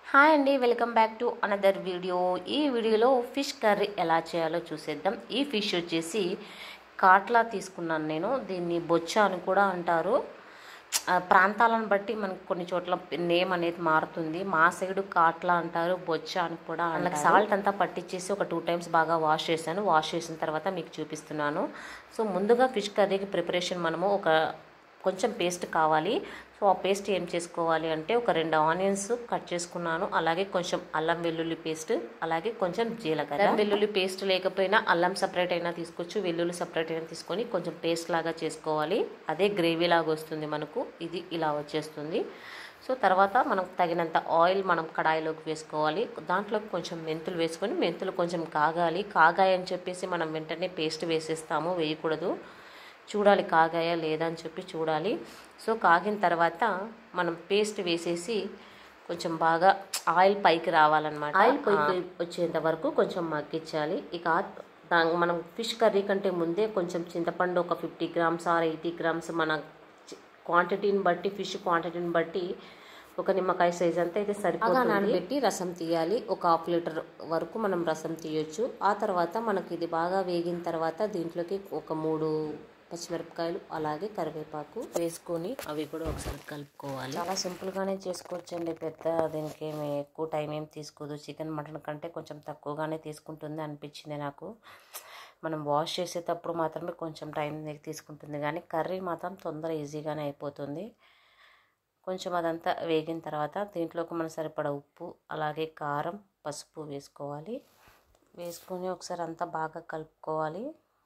hi అండి welcome back to another video ఈ వీడియోలో ఫిష్ కర్రీ ఎలా చేయాలో చూసేద్దాం ఈ ఫిష్ వచ్చేసి కాట్లా తీసుకున్నాను నేను దీన్ని బొచ్చ అని కూడా అంటారు ఆ, ప్రాంతాలను బట్టి మనకి కొన్ని చోట్ల నేమ్ అనేది మారుతుంది మా సైడ్ కాట్లా అంటారు బొచ్చ అని కూడా అంటారు సాల్ట్ అంతా పట్టించేసి ఒక టూ టైమ్స్ బాగా వాష్ చేశాను వాష్ చేసిన తర్వాత మీకు చూపిస్తున్నాను సో ముందుగా ఫిష్ కర్రీకి ప్రిపరేషన్ మనము ఒక కొంచెం పేస్ట్ కావాలి సో ఆ పేస్ట్ ఏం చేసుకోవాలి అంటే ఒక రెండు ఆనియన్స్ కట్ చేసుకున్నాను అలాగే కొంచెం అల్లం వెల్లుల్లి పేస్ట్ అలాగే కొంచెం జీలకర్ర అల్లం వెల్లుల్లి పేస్ట్ లేకపోయినా అల్లం సపరేట్ అయినా తీసుకోవచ్చు వెల్లుల్లి సపరేట్ అయినా తీసుకొని కొంచెం పేస్ట్ లాగా చేసుకోవాలి అదే గ్రేవీ లాగా వస్తుంది మనకు ఇది ఇలా వచ్చేస్తుంది సో తర్వాత మనం తగినంత ఆయిల్ మనం కడాయిలోకి వేసుకోవాలి దాంట్లో కొంచెం మెంతులు వేసుకొని మెంతులు కొంచెం కాగాలి కాగాయని చెప్పేసి మనం వెంటనే పేస్ట్ వేసేస్తాము వేయకూడదు చూడాలి కాగాయా లేదా అని చెప్పి చూడాలి సో కాగిన తర్వాత మనం పేస్ట్ వేసేసి కొంచెం బాగా ఆయిల్ పైకి రావాలన్నమాట ఆయిల్ పైకి వచ్చేంత వరకు కొంచెం మగ్గించాలి ఇక దా మనం ఫిష్ కర్రీ కంటే ముందే కొంచెం చింతపండు ఒక fifty grams or eighty grams మన క్వాంటిటీని బట్టి ఫిష్ క్వాంటిటీని బట్టి ఒక నిమ్మకాయ సైజ్ అంతా అయితే సరిపోతుంది నానబెట్టి రసం తీయాలి ఒక హాఫ్ లీటర్ వరకు మనం రసం తీయొచ్చు ఆ తర్వాత మనకి ఇది బాగా వేగిన తర్వాత దీంట్లోకి ఒక మూడు పచ్చిమిరపకాయలు అలాగే కరివేపాకు వేసుకొని అవి కూడా ఒకసారి కలుపుకోవాలి చాలా సింపుల్గానే చేసుకోవచ్చండి పెద్ద దీనికి ఏమి ఎక్కువ టైం ఏం తీసుకోదు చికెన్ మటన్ కంటే కొంచెం తక్కువగానే తీసుకుంటుంది అనిపించింది నాకు మనం వాష్ చేసేటప్పుడు మాత్రమే కొంచెం టైం తీసుకుంటుంది కానీ కర్రీ మాత్రం తొందర ఈజీగానే అయిపోతుంది కొంచెం అదంతా వేగిన తర్వాత దీంట్లోకి మన సరిపడ ఉప్పు అలాగే కారం పసుపు వేసుకోవాలి వేసుకొని ఒకసారి అంతా బాగా కలుపుకోవాలి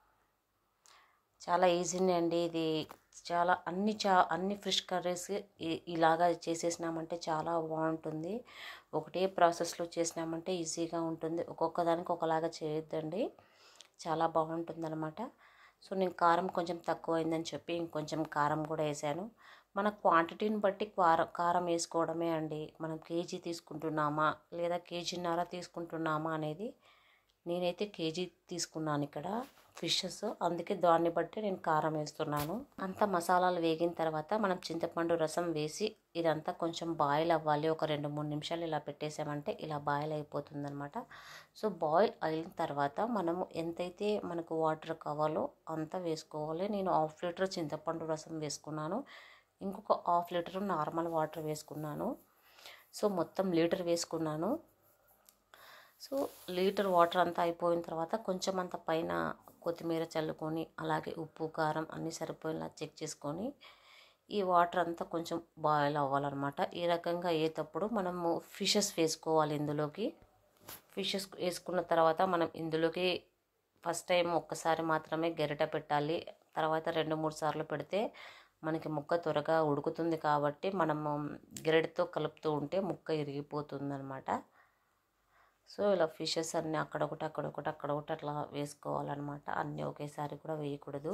చాలా ఈజీనే అండి ఇది చాలా అన్ని చా అన్ని ఫిష్ కర్రీస్ ఇలాగా చేసేసినామంటే చాలా బాగుంటుంది ఒకటే ప్రాసెస్లో చేసినామంటే ఈజీగా ఉంటుంది ఒక్కొక్క దానికి ఒకలాగా చేయొద్దండి చాలా బాగుంటుంది అనమాట సో నేను కారం కొంచెం తక్కువ అయిందని చెప్పి ఇంకొంచెం కారం కూడా వేసాను మన క్వాంటిటీని బట్టి కారం కారం వేసుకోవడమే అండి మనం కేజీ తీసుకుంటున్నామా లేదా కేజీన్నర తీసుకుంటున్నామా అనేది నేనైతే కేజీ తీసుకున్నాను ఇక్కడ ఫిషెస్ అందుకే దాన్ని బట్టి నేను కారం వేస్తున్నాను అంతా మసాలాలు వేగిన తర్వాత మనం చింతపండు రసం వేసి ఇదంతా కొంచెం బాయిల్ అవ్వాలి ఒక రెండు మూడు నిమిషాలు ఇలా పెట్టేసామంటే ఇలా బాయిల్ అయిపోతుంది అనమాట సో బాయిల్ అయిన తర్వాత మనము ఎంతైతే మనకు వాటర్ కావాలో అంత వేసుకోవాలి నేను హాఫ్ లీటర్ చింతపండు రసం వేసుకున్నాను ఇంకొక హాఫ్ లీటర్ నార్మల్ వాటర్ వేసుకున్నాను సో మొత్తం లీటర్ వేసుకున్నాను సో లీటర్ వాటర్ అంతా అయిపోయిన తర్వాత కొంచెం అంత పైన కొత్తిమీర చల్లుకొని అలాగే ఉప్పు కారం అన్నీ సరిపోయేలా చెక్ చేసుకొని ఈ వాటర్ అంతా కొంచెం బాయిల్ అవ్వాలన్నమాట ఈ రకంగా అయ్యేటప్పుడు మనము ఫిషెస్ వేసుకోవాలి ఇందులోకి ఫిషెస్ వేసుకున్న తర్వాత మనం ఇందులోకి ఫస్ట్ టైం ఒక్కసారి మాత్రమే గెరిట పెట్టాలి తర్వాత రెండు మూడు సార్లు పెడితే మనకి ముక్క త్వరగా ఉడుకుతుంది కాబట్టి మనము గెరటితో కలుపుతూ ఉంటే ముక్క ఇరిగిపోతుంది అనమాట సో ఇలా ఫిషెస్ అన్నీ అక్కడొకటి అక్కడొకటి అక్కడొకటి అట్లా వేసుకోవాలన్నమాట అన్నీ ఒకేసారి కూడా వేయకూడదు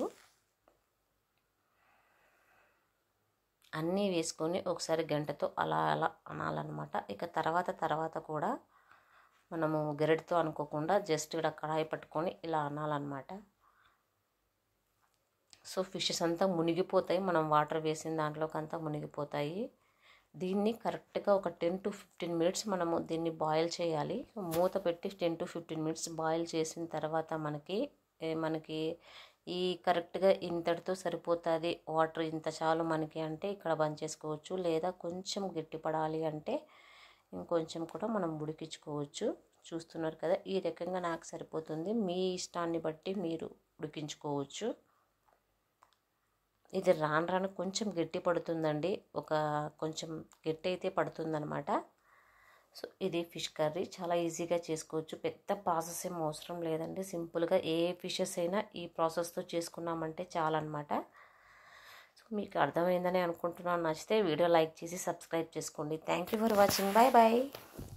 అన్నీ వేసుకొని ఒకసారి గంటతో అలా అలా అనాలన్నమాట ఇక తర్వాత తర్వాత కూడా మనము గెరటితో అనుకోకుండా జస్ట్ ఇక్కడ కడాయి పట్టుకొని ఇలా అనాలన్నమాట సో ఫిషెస్ అంతా మునిగిపోతాయి మనం వాటర్ వేసిన దాంట్లోకి అంతా మునిగిపోతాయి దీన్ని కరెక్ట్గా ఒక టెన్ టు ఫిఫ్టీన్ మినిట్స్ మనము దీన్ని బాయిల్ చేయాలి మూత పెట్టి ten to fifteen minutes boil చేసిన తర్వాత మనకి మనకి ఈ కరెక్ట్గా ఇంతటితో సరిపోతుంది వాటర్ ఇంత చాలు మనకి అంటే ఇక్కడ బంద్ చేసుకోవచ్చు లేదా కొంచెం గట్టిపడాలి అంటే ఇంకొంచెం కూడా మనం ఉడికించుకోవచ్చు చూస్తున్నారు కదా ఈ రకంగా నాకు సరిపోతుంది మీ ఇష్టాన్ని బట్టి మీరు ఉడికించుకోవచ్చు ఇది రాను రాను కొంచెం గట్టి పడుతుందండి ఒక కొంచెం గట్టి అయితే పడుతుందనమాట సో ఇది ఫిష్ కర్రీ చాలా ఈజీగా చేసుకోవచ్చు పెద్ద ప్రాసెస్ ఏం అవసరం లేదండి సింపుల్గా ఏ ఫిషెస్ అయినా ఈ ప్రాసెస్తో చేసుకున్నామంటే చాలన్నమాట సో మీకు అర్థమైందని అనుకుంటున్నాను నచ్చితే వీడియో లైక్ చేసి సబ్స్క్రైబ్ చేసుకోండి thank you for watching bye bye